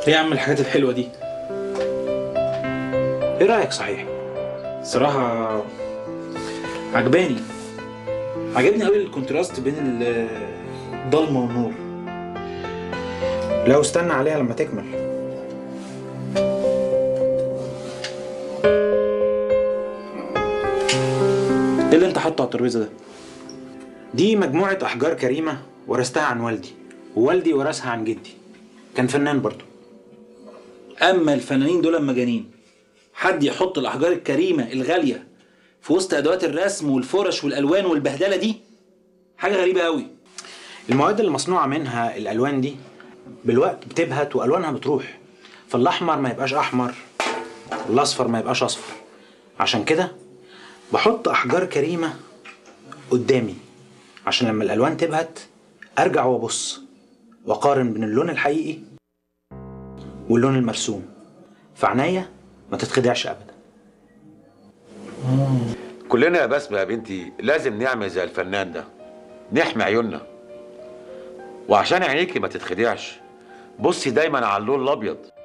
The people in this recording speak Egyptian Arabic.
ايه يا عم الحاجات الحلوه دي ايه رايك صحيح صراحه عجباني عجبني قوي الكونتراست بين ال- الضلمه والنور لو استنى عليها لما تكمل ايه اللي انت حاطه على الترابيزه ده دي مجموعه احجار كريمه ورثتها عن والدي ووالدي ورثها عن جدي كان فنان برضه اما الفنانين دول مجانين حد يحط الاحجار الكريمه الغاليه في وسط ادوات الرسم والفرش والالوان والبهدله دي حاجه غريبه قوي المواد اللي مصنوعه منها الالوان دي بالوقت بتبهت والوانها بتروح فالاحمر ما يبقاش احمر الاصفر ما يبقاش اصفر عشان كده بحط احجار كريمه قدامي عشان لما الالوان تبهت ارجع وابص واقارن بين اللون الحقيقي واللون المرسوم فعناية ما تتخدعش ابدا كلنا يا بسمة يا بنتي لازم نعمل زي الفنان ده نحمي عيوننا وعشان عينيكي ما تتخدعش بصي دايما على اللون الابيض